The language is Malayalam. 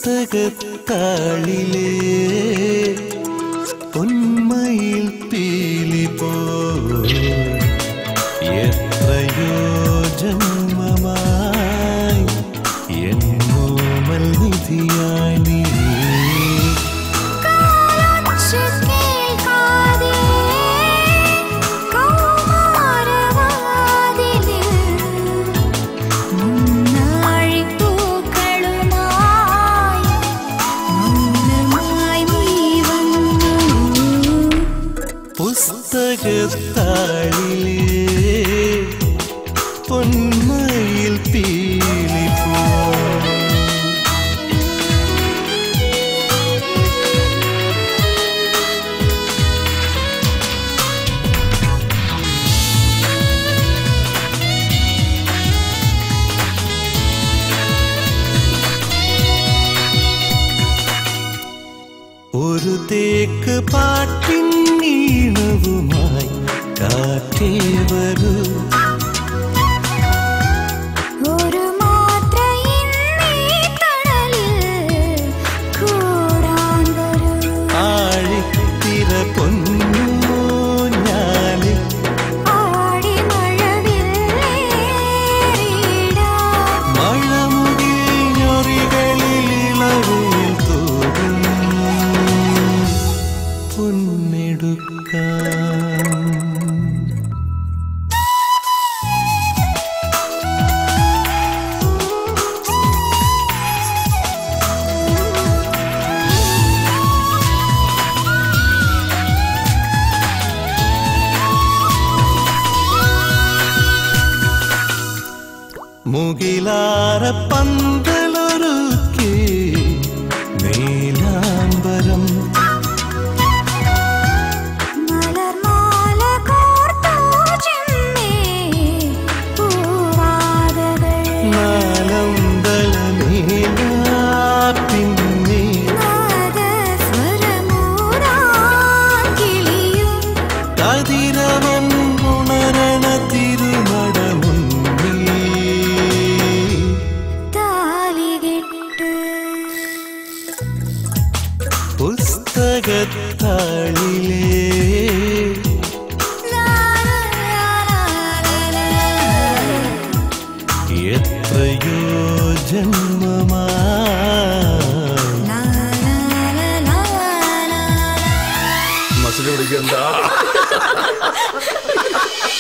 പുസ്തകത്താളിലെ പൊന്മയിൽ പീലി പോ എത്രയോ ജന്മമായി എന്നോമൽ നിധിയാണീ കേൾക്കാതെ കൗമാരവാതിലിൽ മുന്നാഴിപ്പൂക്കളുമായി മൗനമായി നീ വന്നു പുസ്തകത്താളിലെ പൊന്മയിൽ പീലി പോ ഒരു തേക്ക് പാട്ടിൻ ഈണവുമായി കാറ്റേ വരൂ ഒരു മാത്ര ഇന്നീ കടലിൽ കൂടാൻ വരൂ ആഴിത്തിര പൊന്നു ഞാന് ആടി മഴവില്ലേറിടാം മഴമുകിൽ ഞൊറികളിൽ ഇളവിൽ തോറും പൊന്നെടുക്കാം മുകിലാര പന്തലൊരുക്കി നീലാംബരം മലർമാല കോർത്തു ചെമ്മേ പൂവാകകൾ നാലമ്പല നീലാ പിന്നെ നാദസ്വരമൂടാൻ കിളിയും കതിരവൻ ഉണരണ തിരുനടമുന്നിൽ താലികെട്ട് പുസ്തകത്താളിലെ എത്രയോ ജന്മമായി മസിൽ പിടിക്കണ്ട